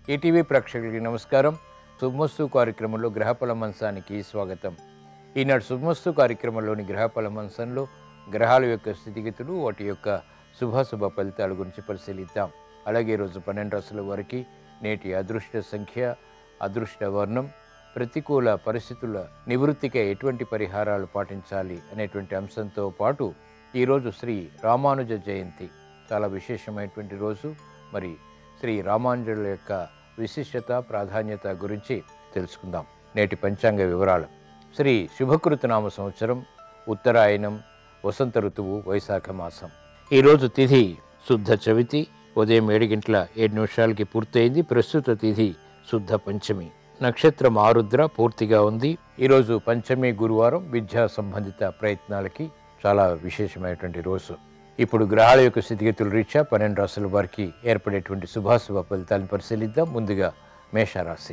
ETV ప్రేక్షకులకి నమస్కారం శుభమస్తు కార్యక్రమంలో గ్రహఫల మంచానికి స్వాగతం ఈనాడు శుభమస్తు కార్యక్రమంలోని గ్రహఫల మంచంలో గ్రహాల యొక్క స్థితిగతులు వాటి యొక్క శుభాశుభ ఫలితాల గురించి పరిశీలిద్దాం అలాగే ఈరోజు పన్నెండు రాసుల వారికి నేటి అదృష్ట సంఖ్య అదృష్ట వర్ణం ప్రతికూల పరిస్థితుల నివృత్తికి ఎటువంటి పరిహారాలు పాటించాలి అనేటువంటి అంశంతో పాటు ఈరోజు శ్రీ రామానుజ జయంతి చాలా విశేషమైనటువంటి రోజు మరి శ్రీ రామానుజుల యొక్క విశిష్టత ప్రాధాన్యత గురించి తెలుసుకుందాం నేటి పంచాంగ వివరాలు శ్రీ శుభకృతనామ సంవత్సరం ఉత్తరాయణం వసంత ఋతువు వైశాఖ మాసం ఈరోజు తిథి శుద్ధ చవితి ఉదయం ఏడు గంటల ఏడు నిమిషాలకి పూర్తయింది ప్రస్తుత తిథి శుద్ధ పంచమి నక్షత్రం ఆరుద్ర పూర్తిగా ఉంది ఈరోజు పంచమి గురువారం విద్యా సంబంధిత ప్రయత్నాలకి చాలా విశేషమైనటువంటి రోజు ఇప్పుడు గ్రహాల యొక్క స్థితిగతుల రీత్యా పన్నెండు రాసుల వారికి ఏర్పడేటువంటి శుభాశుభ ఫలితాలను పరిశీలిద్దాం ముందుగా మేషరాశి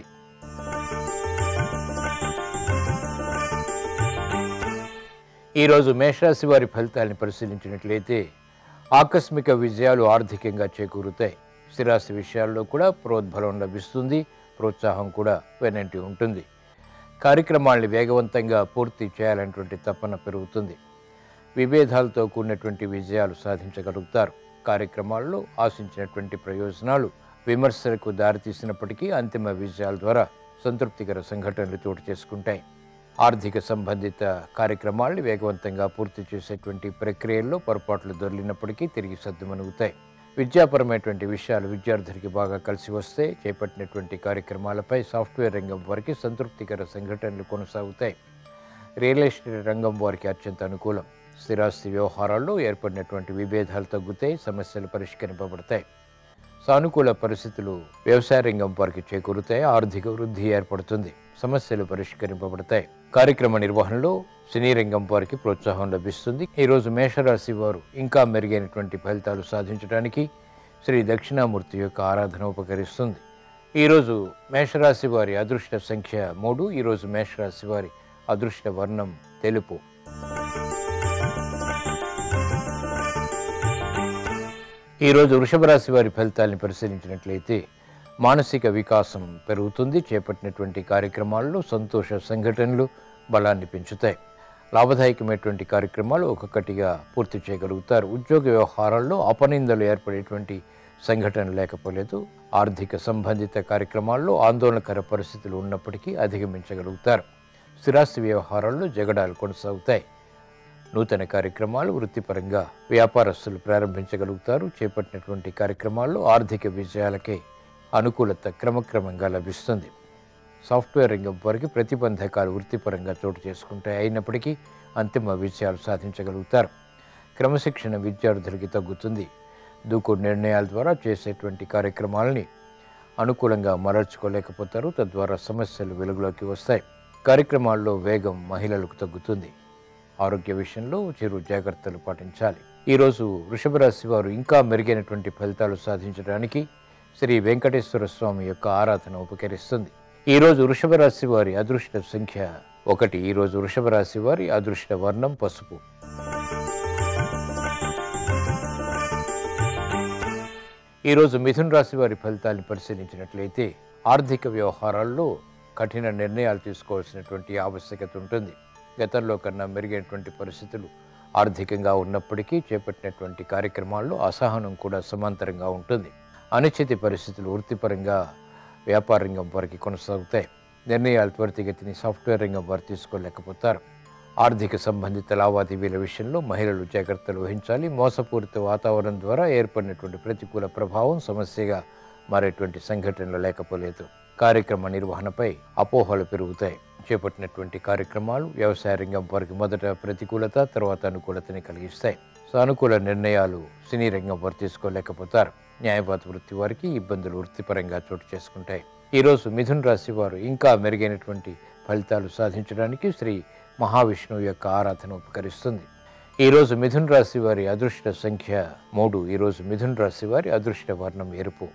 ఈరోజు మేషరాశి వారి ఫలితాలను పరిశీలించినట్లయితే ఆకస్మిక విజయాలు ఆర్థికంగా చేకూరుతాయి స్థిరాస్తి విషయాల్లో కూడా ప్రోద్బలం లభిస్తుంది ప్రోత్సాహం కూడా వెనంటి ఉంటుంది కార్యక్రమాల్ని వేగవంతంగా పూర్తి చేయాలనేటువంటి తపన పెరుగుతుంది విభేదాలతో కూడినటువంటి విజయాలు సాధించగలుగుతారు కార్యక్రమాల్లో ఆశించినటువంటి ప్రయోజనాలు విమర్శలకు దారితీసినప్పటికీ అంతిమ విజయాల ద్వారా సంతృప్తికర సంఘటనలు చోటు చేసుకుంటాయి ఆర్థిక సంబంధిత కార్యక్రమాల్ని వేగవంతంగా పూర్తి చేసేటువంటి ప్రక్రియల్లో పొరపాట్లు దొరికినప్పటికీ తిరిగి సర్దుమణుగుతాయి విద్యాపరమైనటువంటి విషయాలు విద్యార్థులకి బాగా కలిసి వస్తే చేపట్టినటువంటి కార్యక్రమాలపై సాఫ్ట్వేర్ రంగం వారికి సంతృప్తికర సంఘటనలు కొనసాగుతాయి రియల్ ఎస్టేట్ రంగం వారికి అత్యంత అనుకూలం స్థిరాస్తి వ్యవహారాల్లో ఏర్పడినటువంటి విభేదాలు తగ్గుతాయి సమస్యలు పరిష్కరింపబడతాయి సానుకూల పరిస్థితులు వ్యవసాయ రంగం వారికి చేకూరుతాయి ఆర్థిక వృద్ధి ఏర్పడుతుంది సమస్యలు పరిష్కరింపబడతాయి కార్యక్రమ నిర్వహణలో సినీ రంగం వారికి ప్రోత్సాహం లభిస్తుంది ఈరోజు మేషరాశి వారు ఇంకా మెరుగైనటువంటి ఫలితాలు సాధించడానికి శ్రీ దక్షిణామూర్తి యొక్క ఆరాధన ఉపకరిస్తుంది ఈరోజు మేషరాశి వారి అదృష్ట సంఖ్య మూడు ఈరోజు మేషరాశి వారి అదృష్ట వర్ణం తెలుపు ఈరోజు వృషభ రాశి వారి ఫలితాలను పరిశీలించినట్లయితే మానసిక వికాసం పెరుగుతుంది చేపట్టినటువంటి కార్యక్రమాల్లో సంతోష సంఘటనలు బలాన్ని పెంచుతాయి లాభదాయకమైనటువంటి కార్యక్రమాలు ఒక్కొక్కటిగా పూర్తి చేయగలుగుతారు ఉద్యోగ వ్యవహారాల్లో అపనిందలు ఏర్పడేటువంటి సంఘటన లేకపోలేదు ఆర్థిక సంబంధిత కార్యక్రమాల్లో ఆందోళనకర పరిస్థితులు ఉన్నప్పటికీ అధిగమించగలుగుతారు స్థిరాస్తి వ్యవహారాల్లో జగడాలు కొనసాగుతాయి నూతన కార్యక్రమాలు వృత్తిపరంగా వ్యాపారస్తులు ప్రారంభించగలుగుతారు చేపట్టినటువంటి కార్యక్రమాల్లో ఆర్థిక విజయాలకే అనుకూలత క్రమక్రమంగా లభిస్తుంది సాఫ్ట్వేర్ రంగం వారికి ప్రతిబంధకాలు వృత్తిపరంగా చోటు చేసుకుంటాయి అయినప్పటికీ అంతిమ విజయాలు సాధించగలుగుతారు క్రమశిక్షణ విద్యార్థులకి తగ్గుతుంది దూకుడు నిర్ణయాల ద్వారా చేసేటువంటి కార్యక్రమాలని అనుకూలంగా మరల్చుకోలేకపోతారు తద్వారా సమస్యలు వెలుగులోకి వస్తాయి కార్యక్రమాల్లో వేగం మహిళలకు తగ్గుతుంది ఆరోగ్య విషయంలో చిరు జాగ్రత్తలు పాటించాలి ఈరోజు వృషభ రాశి వారు ఇంకా మెరుగైనటువంటి ఫలితాలు సాధించడానికి శ్రీ వెంకటేశ్వర స్వామి యొక్క ఆరాధన ఉపకరిస్తుంది ఈరోజు వృషభ రాశి వారి అదృష్ట సంఖ్య ఒకటి ఈరోజు వృషభ రాశి వారి అదృష్ట వర్ణం పసుపు ఈరోజు మిథున్ రాశి వారి ఫలితాలను పరిశీలించినట్లయితే ఆర్థిక వ్యవహారాల్లో కఠిన నిర్ణయాలు తీసుకోవాల్సినటువంటి ఆవశ్యకత ఉంటుంది గతంలో కన్నా మెరుగైనటువంటి పరిస్థితులు ఆర్థికంగా ఉన్నప్పటికీ చేపట్టినటువంటి కార్యక్రమాల్లో అసహనం కూడా సమాంతరంగా ఉంటుంది అనిశ్చిత పరిస్థితులు వృత్తిపరంగా వ్యాపార రంగం వారికి కొనసాగుతాయి నిర్ణయాలు త్వరితగతిని సాఫ్ట్వేర్ రంగం వారు తీసుకోలేకపోతారు ఆర్థిక సంబంధిత లావాదేవీల విషయంలో మహిళలు జాగ్రత్తలు వహించాలి మోసపూరిత వాతావరణం ద్వారా ఏర్పడినటువంటి ప్రతికూల ప్రభావం సమస్యగా మారేటువంటి సంఘటనలు లేకపోలేదు కార్యక్రమ నిర్వహణపై అపోహలు పెరుగుతాయి చేపట్టినటువంటి కార్యక్రమాలు వ్యవసాయ రంగం వారికి మొదట ప్రతికూలత తర్వాత అనుకూలతని కలిగిస్తాయి సానుకూల నిర్ణయాలు సినీ రంగం వారు తీసుకోలేకపోతారు న్యాయవాద వృత్తి వారికి ఇబ్బందులు వృత్తిపరంగా చోటు చేసుకుంటాయి ఈరోజు మిథున్ రాశి వారు ఇంకా మెరుగైనటువంటి ఫలితాలు సాధించడానికి శ్రీ మహావిష్ణువు యొక్క ఆరాధన ఉపకరిస్తుంది ఈరోజు మిథున్ రాశి వారి అదృష్ట సంఖ్య మూడు ఈరోజు మిథున్ రాశి వారి అదృష్ట వర్ణం ఎరుపు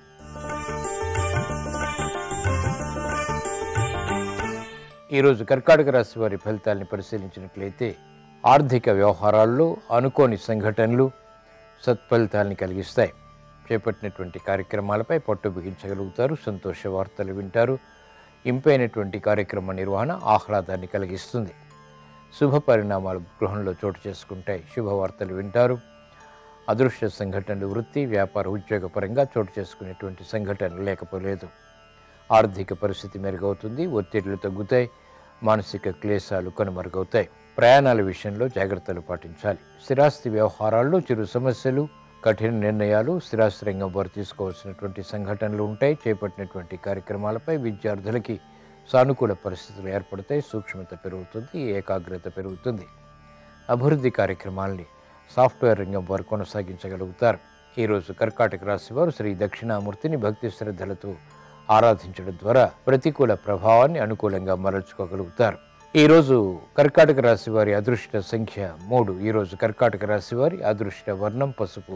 ఈరోజు కర్కాటక రాశి వారి ఫలితాలను పరిశీలించినట్లయితే ఆర్థిక వ్యవహారాల్లో అనుకోని సంఘటనలు సత్ఫలితాలని కలిగిస్తాయి చేపట్టినటువంటి కార్యక్రమాలపై పట్టు బిగించగలుగుతారు సంతోష వార్తలు వింటారు ఇంపైనటువంటి కార్యక్రమ నిర్వహణ ఆహ్లాదాన్ని కలిగిస్తుంది శుభ పరిణామాలు గృహంలో చోటు చేసుకుంటాయి శుభవార్తలు వింటారు అదృశ్య సంఘటనలు వృత్తి వ్యాపార ఉద్యోగపరంగా చోటు చేసుకునేటువంటి సంఘటనలు లేకపోలేదు ఆర్థిక పరిస్థితి మెరుగవుతుంది ఒత్తిళ్లు తగ్గుతాయి మానసిక క్లేశాలు కనుమరుగవుతాయి ప్రయాణాల విషయంలో జాగ్రత్తలు పాటించాలి స్థిరాస్తి వ్యవహారాల్లో చిరు సమస్యలు కఠిన నిర్ణయాలు స్థిరాస్తి రంగం వారు తీసుకోవాల్సినటువంటి సంఘటనలు ఉంటాయి చేపట్టినటువంటి కార్యక్రమాలపై విద్యార్థులకి సానుకూల పరిస్థితులు ఏర్పడతాయి సూక్ష్మత పెరుగుతుంది ఏకాగ్రత పెరుగుతుంది అభివృద్ధి కార్యక్రమాల్ని సాఫ్ట్వేర్ రంగం వారు కొనసాగించగలుగుతారు ఈరోజు కర్కాటక రాశి వారు శ్రీ దక్షిణామూర్తిని భక్తి శ్రద్ధలతో ఆరాధించడం ద్వారా ప్రతికూల ప్రభావాన్ని అనుకూలంగా మరల్చుకోగలుగుతారు ఈరోజు కర్కాటక రాశి వారి అదృష్ట సంఖ్య మూడు ఈరోజు కర్కాటక రాశి వారి అదృష్ట వర్ణం పసుపు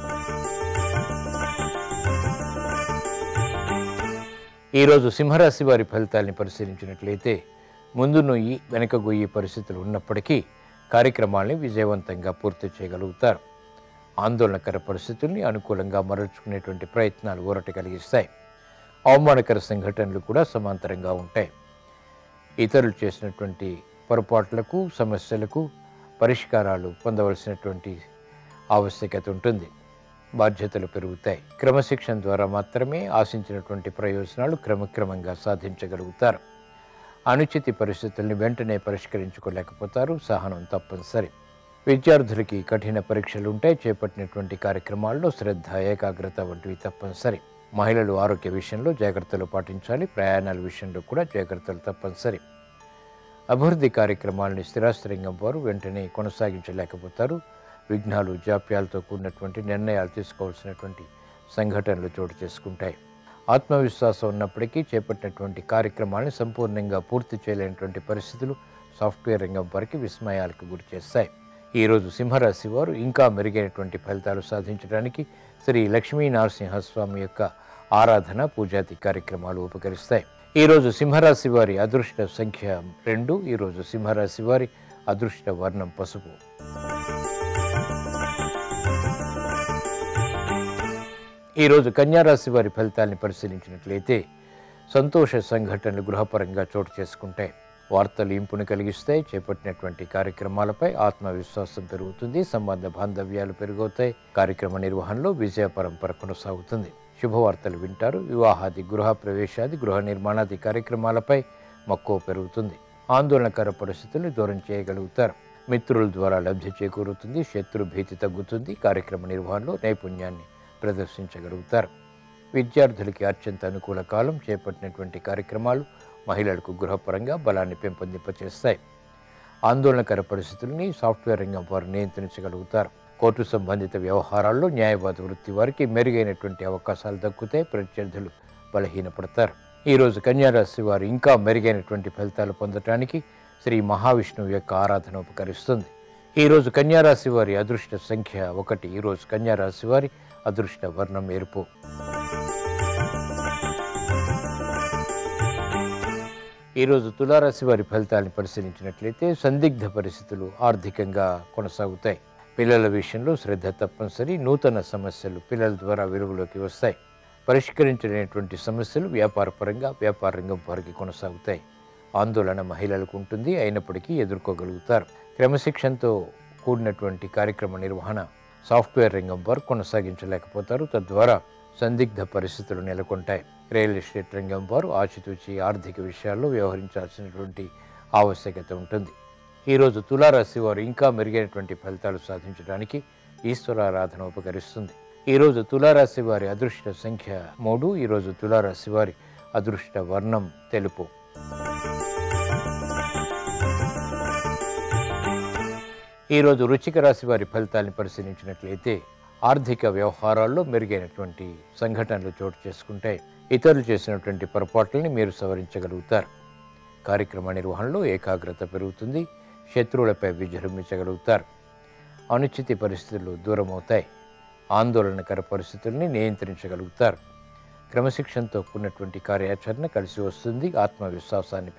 ఈరోజు సింహరాశి వారి ఫలితాల్ని పరిశీలించినట్లయితే ముందు నొయ్యి వెనక గొయ్యి పరిస్థితులు ఉన్నప్పటికీ కార్యక్రమాల్ని విజయవంతంగా పూర్తి చేయగలుగుతారు ఆందోళనకర పరిస్థితుల్ని అనుకూలంగా మరల్చుకునేటువంటి ప్రయత్నాలు ఊరట కలిగిస్తాయి అవమానకర సంఘటనలు కూడా సమాంతరంగా ఉంటాయి ఇతరులు చేసినటువంటి పొరపాట్లకు సమస్యలకు పరిష్కారాలు పొందవలసినటువంటి ఆవశ్యకత ఉంటుంది బాధ్యతలు పెరుగుతాయి క్రమశిక్షణ ద్వారా మాత్రమే ఆశించినటువంటి ప్రయోజనాలు క్రమక్రమంగా సాధించగలుగుతారు అనుచిత పరిస్థితుల్ని వెంటనే పరిష్కరించుకోలేకపోతారు సహనం తప్పనిసరి విద్యార్థులకి కఠిన పరీక్షలు ఉంటాయి చేపట్టినటువంటి కార్యక్రమాల్లో శ్రద్ధ ఏకాగ్రత వంటివి తప్పనిసరి మహిళలు ఆరోగ్య విషయంలో జాగ్రత్తలు పాటించాలి ప్రయాణాల విషయంలో కూడా జాగ్రత్తలు తప్పనిసరి అభివృద్ధి కార్యక్రమాలని స్థిరాస్తి రంగం వారు వెంటనే కొనసాగించలేకపోతారు విఘ్నాలు జాప్యాలతో కూడినటువంటి నిర్ణయాలు తీసుకోవాల్సినటువంటి సంఘటనలు చోటు చేసుకుంటాయి ఆత్మవిశ్వాసం ఉన్నప్పటికీ చేపట్టినటువంటి కార్యక్రమాలను సంపూర్ణంగా పూర్తి చేయలేనటువంటి పరిస్థితులు సాఫ్ట్వేర్ రంగం వారికి విస్మయాలకు గురి చేస్తాయి ఈరోజు సింహరాశి వారు ఇంకా మెరుగైనటువంటి ఫలితాలు సాధించడానికి శ్రీ లక్ష్మీ నరసింహస్వామి యొక్క ఆరాధన పూజాది కార్యక్రమాలు ఉపకరిస్తాయి ఈరోజు సింహరాశి వారి అదృష్ట సంఖ్య రెండు ఈరోజు సింహరాశి వారి అదృష్ట వర్ణం పసుపు ఈరోజు కన్యారాశి వారి ఫలితాల్ని పరిశీలించినట్లయితే సంతోష సంఘటనలు గృహపరంగా చోటు చేసుకుంటాయి వార్తలు ఇంపును కలిగిస్తాయి చేపట్టినటువంటి కార్యక్రమాలపై ఆత్మవిశ్వాసం పెరుగుతుంది సంబంధ బాంధవ్యాలు పెరుగుతాయి కార్యక్రమ నిర్వహణలో విజయ పరంపర కొనసాగుతుంది శుభవార్తలు వింటారు వివాహాది గృహ ప్రవేశాది గృహ నిర్మాణాది కార్యక్రమాలపై మక్కువ పెరుగుతుంది ఆందోళనకర పరిస్థితుల్ని దూరం చేయగలుగుతారు మిత్రుల ద్వారా లబ్ధి చేకూరుతుంది శత్రు భీతి తగ్గుతుంది కార్యక్రమ నిర్వహణలో నైపుణ్యాన్ని ప్రదర్శించగలుగుతారు విద్యార్థులకి అత్యంత అనుకూల కాలం చేపట్టినటువంటి కార్యక్రమాలు మహిళలకు గృహపరంగా బలాన్ని పెంపొందింపచేస్తాయి ఆందోళనకర పరిస్థితుల్ని సాఫ్ట్వేర్ రంగం వారు నియంత్రించగలుగుతారు కోర్టు సంబంధిత వ్యవహారాల్లో న్యాయవాద వృత్తి వారికి మెరుగైనటువంటి అవకాశాలు దక్కుతాయి ప్రత్యర్థులు బలహీనపడతారు ఈరోజు కన్యారాశి వారు ఇంకా మెరుగైనటువంటి ఫలితాలు పొందటానికి శ్రీ మహావిష్ణువు యొక్క ఆరాధన ఉపకరిస్తుంది ఈరోజు కన్యారాశి వారి అదృష్ట సంఖ్య ఒకటి ఈరోజు కన్యారాశి వారి అదృష్ట వర్ణం ఎరుపు ఈరోజు తులారాశి వారి ఫలితాలను పరిశీలించినట్లయితే సందిగ్ధ పరిస్థితులు ఆర్థికంగా కొనసాగుతాయి పిల్లల విషయంలో శ్రద్ధ తప్పనిసరి నూతన సమస్యలు పిల్లల ద్వారా వెలుగులోకి వస్తాయి పరిష్కరించలేనటువంటి సమస్యలు వ్యాపారపరంగా వ్యాపార రంగం వారికి కొనసాగుతాయి ఆందోళన మహిళలకు ఉంటుంది అయినప్పటికీ ఎదుర్కోగలుగుతారు క్రమశిక్షణతో కూడినటువంటి కార్యక్రమ నిర్వహణ సాఫ్ట్వేర్ రంగం వారు కొనసాగించలేకపోతారు తద్వారా సందిగ్ధ పరిస్థితులు నెలకొంటాయి రియల్ ఎస్టేట్ రంగం వారు ఆచితూచి ఆర్థిక విషయాల్లో వ్యవహరించాల్సినటువంటి ఆవశ్యకత ఉంటుంది ఈరోజు తులారాశి వారు ఇంకా మెరుగైనటువంటి ఫలితాలు సాధించడానికి ఈశ్వరారాధన ఉపకరిస్తుంది ఈరోజు తులారాశి వారి అదృష్ట సంఖ్య మూడు ఈరోజు తులారాశి వారి అదృష్ట వర్ణం తెలుపు ఈరోజు రుచిక రాశి వారి ఫలితాలను పరిశీలించినట్లయితే ఆర్థిక వ్యవహారాల్లో మెరుగైనటువంటి సంఘటనలు చోటు చేసుకుంటాయి ఇతరులు చేసినటువంటి పొరపాట్లని మీరు సవరించగలుగుతారు కార్యక్రమ నిర్వహణలో ఏకాగ్రత పెరుగుతుంది శత్రువులపై విజృంభించగలుగుతారు అనుచిత పరిస్థితులు దూరమవుతాయి ఆందోళనకర పరిస్థితుల్ని నియంత్రించగలుగుతారు క్రమశిక్షణతో కూడినటువంటి కార్యాచరణ కలిసి వస్తుంది ఆత్మవిశ్వాసాన్ని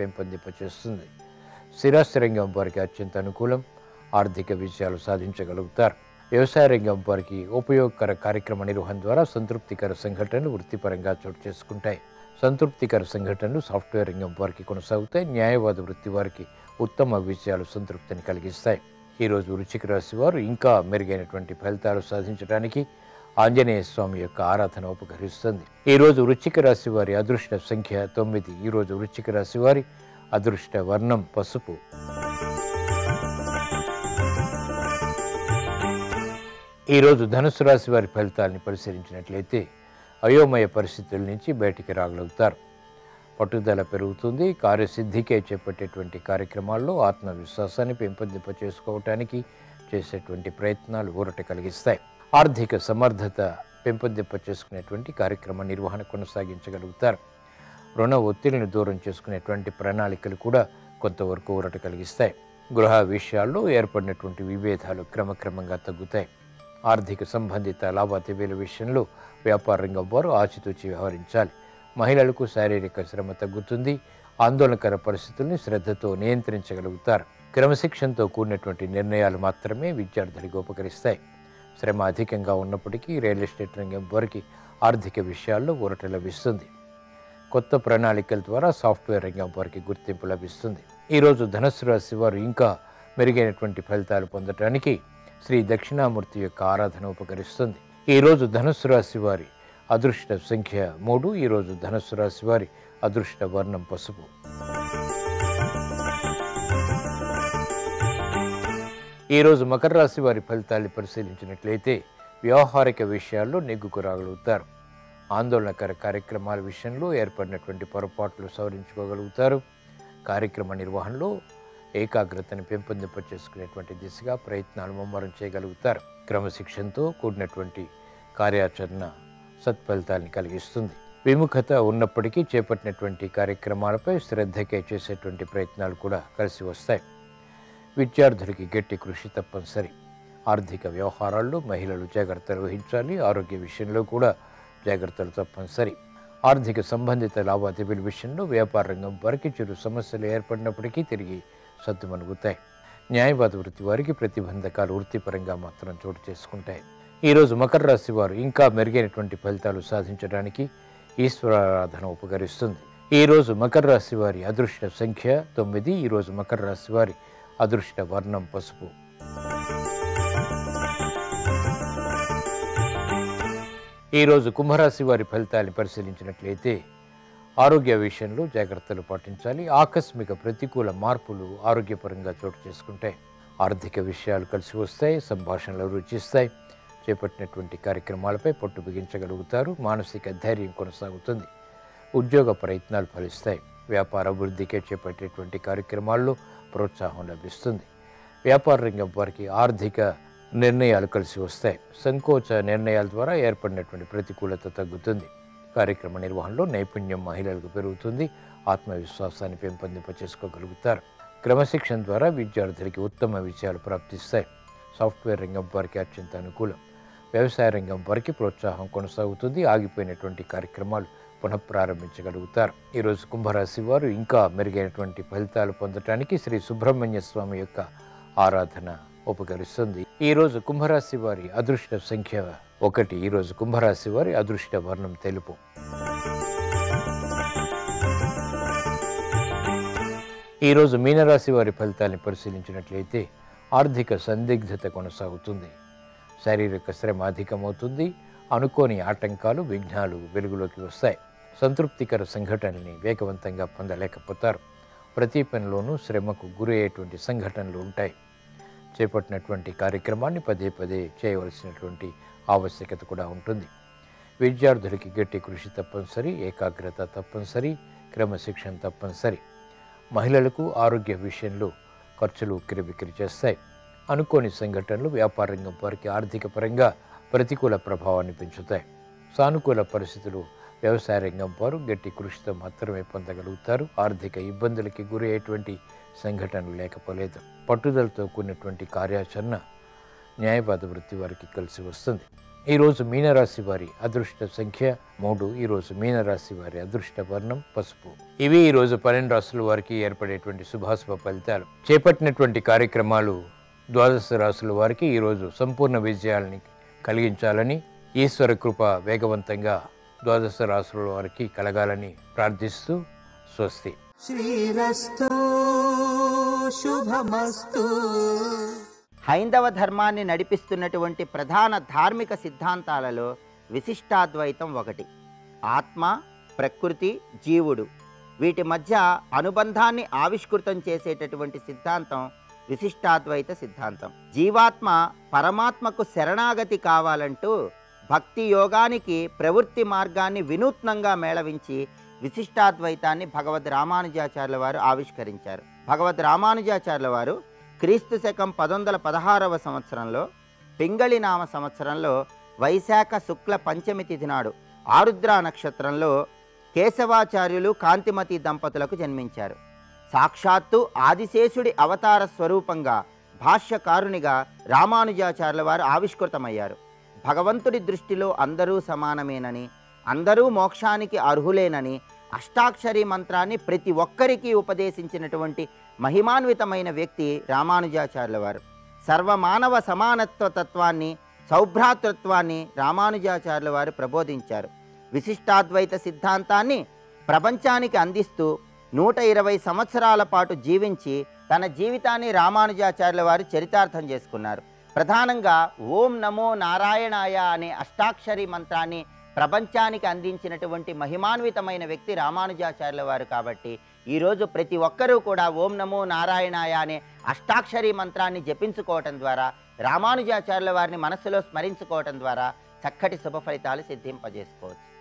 పెంపొందింపచేస్తుంది స్థిరాస్తి రంగం వారికి అత్యంత అనుకూలం ఆర్థిక విజయాలు సాధించగలుగుతారు వ్యవసాయ రంగం వారికి ఉపయోగకర కార్యక్రమ నిర్వహణ ద్వారా సంతృప్తికర సంఘటనలు వృత్తిపరంగా చోటు చేసుకుంటాయి సంతృప్తికర సంఘటనలు సాఫ్ట్వేర్ రంగం వారికి కొనసాగుతాయి న్యాయవాద వృత్తి వారికి ఉత్తమ విజయాలు సంతృప్తిని కలిగిస్తాయి ఈరోజు వృచ్చిక రాశి వారు ఇంకా మెరుగైనటువంటి ఫలితాలు సాధించడానికి ఆంజనేయ స్వామి యొక్క ఆరాధన ఉపకరిస్తుంది ఈరోజు వృచ్చిక రాశి వారి అదృష్ట సంఖ్య తొమ్మిది ఈరోజు వృచ్చిక రాశి వారి అదృష్ట వర్ణం పసుపు ఈరోజు ధనుసు రాశి వారి ఫలితాలని పరిశీలించినట్లయితే అయోమయ పరిస్థితుల నుంచి బయటికి రాగలుగుతారు పట్టుదల పెరుగుతుంది కార్యసిద్ధికే చేపట్టేటువంటి కార్యక్రమాల్లో ఆత్మవిశ్వాసాన్ని పెంపొందింప చేసుకోవటానికి చేసేటువంటి ప్రయత్నాలు ఊరట కలిగిస్తాయి ఆర్థిక సమర్థత పెంపొందింప చేసుకునేటువంటి కార్యక్రమ నిర్వహణ కొనసాగించగలుగుతారు రుణ ఒత్తిడిని దూరం చేసుకునేటువంటి ప్రణాళికలు కూడా కొంతవరకు ఊరట కలిగిస్తాయి గృహ విషయాల్లో ఏర్పడినటువంటి విభేదాలు క్రమక్రమంగా తగ్గుతాయి ఆర్థిక సంబంధిత లావాదేవీల విషయంలో వ్యాపార రంగం వారు ఆచితూచి వ్యవహరించాలి మహిళలకు శారీరక శ్రమ తగ్గుతుంది ఆందోళనకర పరిస్థితుల్ని శ్రద్ధతో నియంత్రించగలుగుతారు క్రమశిక్షణతో కూడినటువంటి నిర్ణయాలు మాత్రమే విద్యార్థులకు ఉపకరిస్తాయి శ్రమ అధికంగా ఉన్నప్పటికీ రియల్ ఎస్టేట్ రంగం వారికి ఆర్థిక విషయాల్లో ఊరట లభిస్తుంది కొత్త ప్రణాళికల ద్వారా సాఫ్ట్వేర్ రంగం వారికి గుర్తింపు లభిస్తుంది ఈరోజు ధనుసు రాశి వారు ఇంకా మెరుగైనటువంటి ఫలితాలు పొందటానికి శ్రీ దక్షిణామూర్తి యొక్క ఆరాధన ఉపకరిస్తుంది ఈరోజు ధనుసు రాశి వారి అదృష్ట సంఖ్య మూడు ఈరోజు ధనుసు రాశి వారి అదృష్ట వర్ణం పసుపు ఈరోజు మకర రాశి వారి ఫలితాన్ని పరిశీలించినట్లయితే వ్యవహారిక విషయాల్లో నెగ్గుకు రాగలుగుతారు ఆందోళనకర కార్యక్రమాల విషయంలో ఏర్పడినటువంటి పొరపాట్లు సవరించుకోగలుగుతారు కార్యక్రమ నిర్వహణలో ఏకాగ్రతను పెంపొందింప చేసుకునేటువంటి దిశగా ప్రయత్నాలు ముమ్మరం చేయగలుగుతారు క్రమశిక్షణతో కూడినటువంటి కార్యాచరణ సత్ఫలితాన్ని కలిగిస్తుంది విముఖత ఉన్నప్పటికీ చేపట్టినటువంటి కార్యక్రమాలపై శ్రద్ధకే చేసేటువంటి ప్రయత్నాలు కూడా కలిసి వస్తాయి విద్యార్థులకి గట్టి కృషి తప్పనిసరి ఆర్థిక వ్యవహారాల్లో మహిళలు జాగ్రత్తలు వహించాలి ఆరోగ్య విషయంలో కూడా జాగ్రత్తలు తప్పనిసరి ఆర్థిక సంబంధిత లావాదేవీల విషయంలో వ్యాపార రంగం వారికి చిరు సమస్యలు ఏర్పడినప్పటికీ తిరిగి సద్దుమణుగుతాయి న్యాయవాద వృత్తి వారికి ప్రతిబంధకాలు వృత్తిపరంగా మాత్రం చోటు చేసుకుంటాయి ఈరోజు మకర రాశి వారు ఇంకా మెరుగైనటువంటి ఫలితాలు సాధించడానికి ఈశ్వరారాధన ఉపకరిస్తుంది ఈరోజు మకర రాశి వారి అదృష్ట సంఖ్య తొమ్మిది ఈరోజు మకర రాశి వారి అదృష్ట వర్ణం పసుపు ఈరోజు కుంభరాశి వారి ఫలితాన్ని పరిశీలించినట్లయితే ఆరోగ్య విషయంలో జాగ్రత్తలు పాటించాలి ఆకస్మిక ప్రతికూల మార్పులు ఆరోగ్యపరంగా చోటు చేసుకుంటాయి ఆర్థిక విషయాలు కలిసి వస్తాయి సంభాషణలు రుచిస్తాయి చేపట్టినటువంటి కార్యక్రమాలపై పట్టు బిగించగలుగుతారు మానసిక ధైర్యం కొనసాగుతుంది ఉద్యోగ ప్రయత్నాలు ఫలిస్తాయి వ్యాపార అభివృద్ధికే చేపట్టేటువంటి కార్యక్రమాల్లో ప్రోత్సాహం లభిస్తుంది వ్యాపార రంగం వారికి ఆర్థిక నిర్ణయాలు కలిసి వస్తాయి సంకోచ నిర్ణయాల ద్వారా ఏర్పడినటువంటి ప్రతికూలత తగ్గుతుంది కార్యక్రమ నిర్వహణలో నైపుణ్యం మహిళలకు పెరుగుతుంది ఆత్మవిశ్వాసాన్ని పెంపొందింప చేసుకోగలుగుతారు క్రమశిక్షణ ద్వారా విద్యార్థులకి ఉత్తమ విజయాలు ప్రాప్తిస్తాయి సాఫ్ట్వేర్ రంగం వారికి అత్యంత అనుకూలం వ్యవసాయ రంగం వారికి ప్రోత్సాహం కొనసాగుతుంది ఆగిపోయినటువంటి కార్యక్రమాలు పునఃప్రారంభించగలుగుతారు ఈరోజు కుంభరాశి వారు ఇంకా మెరుగైనటువంటి ఫలితాలు పొందటానికి శ్రీ సుబ్రహ్మణ్య స్వామి యొక్క ఆరాధన ఉపకరిస్తుంది ఈరోజు కుంభరాశి వారి అదృష్ట సంఖ్య ఒకటి ఈరోజు కుంభరాశి వారి అదృష్ట వర్ణం తెలుపు ఈరోజు మీనరాశి వారి ఫలితాన్ని పరిశీలించినట్లయితే ఆర్థిక సందిగ్ధత కొనసాగుతుంది శారీరక శ్రమ అధికమవుతుంది అనుకోని ఆటంకాలు విఘ్నాలు వెలుగులోకి వస్తాయి సంతృప్తికర సంఘటనల్ని వేగవంతంగా పొందలేకపోతారు ప్రతి పనిలోనూ శ్రమకు గురయ్యేటువంటి సంఘటనలు ఉంటాయి చేపట్టినటువంటి కార్యక్రమాన్ని పదే పదే చేయవలసినటువంటి ఆవశ్యకత కూడా ఉంటుంది విద్యార్థులకి గట్టి కృషి తప్పనిసరి ఏకాగ్రత తప్పనిసరి క్రమశిక్షణ తప్పనిసరి మహిళలకు ఆరోగ్య విషయంలో ఖర్చులు ఉక్కిరిబిక్కిరి చేస్తాయి అనుకోని సంఘటనలు వ్యాపార రంగం వారికి ఆర్థిక పరంగా ప్రతికూల ప్రభావాన్ని పెంచుతాయి సానుకూల పరిస్థితులు వ్యవసాయ రంగం వారు గట్టి కృషితో మాత్రమే పొందగలుగుతారు ఆర్థిక ఇబ్బందులకి గురి అయ్యేటువంటి సంఘటనలు లేకపోలేదు పట్టుదలతో కూడినటువంటి కార్యాచరణ న్యాయవాద వృత్తి వారికి కలిసి వస్తుంది ఈరోజు మీనరాశి వారి అదృష్ట సంఖ్య మూడు ఈరోజు మీనరాశి వారి అదృష్ట వర్ణం పసుపు ఇవి ఈరోజు పన్నెండు రాశుల వారికి ఏర్పడేటువంటి శుభాశుభ ఫలితాలు చేపట్టినటువంటి కార్యక్రమాలు ద్వాదశ రాశుల వారికి ఈరోజు సంపూర్ణ విజయాలని కలిగించాలని ఈశ్వర కృప వేగవంతంగా ద్వాదశ రాశుల వారికి కలగాలని ప్రార్థిస్తూ స్వస్తి శ్రీరస్తు శుభమస్తు హైందవ ధర్మాన్ని నడిపిస్తున్నటువంటి ప్రధాన ధార్మిక సిద్ధాంతాలలో విశిష్టాద్వైతం ఒకటి ఆత్మ ప్రకృతి జీవుడు వీటి మధ్య అనుబంధాన్ని ఆవిష్కృతం చేసేటటువంటి సిద్ధాంతం విశిష్టాద్వైత సిద్ధాంతం జీవాత్మ పరమాత్మకు శరణాగతి కావాలంటూ భక్తి యోగానికి ప్రవృత్తి మార్గాన్ని వినూత్నంగా మేళవించి విశిష్టాద్వైతాన్ని భగవద్ రామానుజాచార్యుల వారు ఆవిష్కరించారు భగవద్ రామానుజాచార్యుల వారు క్రీస్తు శకం పదొందల పదహారవ సంవత్సరంలో పింగళి నామ సంవత్సరంలో వైశాఖ శుక్ల పంచమి తిథి నాడు ఆరుద్ర నక్షత్రంలో కేశవాచార్యులు కాంతిమతి దంపతులకు జన్మించారు సాక్షాత్తు ఆదిశేషుడి అవతార స్వరూపంగా భాష్యకారునిగా రామానుజాచార్యుల వారు ఆవిష్కృతమయ్యారు భగవంతుడి దృష్టిలో అందరూ సమానమేనని అందరూ మోక్షానికి అర్హులేనని అష్టాక్షరి మంత్రాన్ని ప్రతి ఒక్కరికి ఉపదేశించినటువంటి మహిమాన్వితమైన వ్యక్తి రామానుజాచార్యుల వారు సర్వమానవ సమానత్వ తత్వాన్ని సౌభ్రాతృత్వాన్ని రామానుజాచార్యుల వారు ప్రబోధించారు విశిష్టాద్వైత సిద్ధాంతాన్ని ప్రపంచానికి అందిస్తూ నూట ఇరవై సంవత్సరాల పాటు జీవించి తన జీవితాన్ని రామానుజాచార్యుల వారు చరితార్థం చేసుకున్నారు ప్రధానంగా ఓం నమో నారాయణాయ అనే అష్టాక్షరి మంత్రాన్ని ప్రపంచానికి అందించినటువంటి మహిమాన్వితమైన వ్యక్తి రామానుజాచార్యుల వారు కాబట్టి ఈరోజు ప్రతి ఒక్కరూ కూడా ఓం నమో నారాయణాయ అనే అష్టాక్షరి మంత్రాన్ని జపించుకోవటం ద్వారా రామానుజాచార్యుల వారిని మనస్సులో స్మరించుకోవటం ద్వారా చక్కటి శుభ ఫలితాలు సిద్ధింపజేసుకోవచ్చు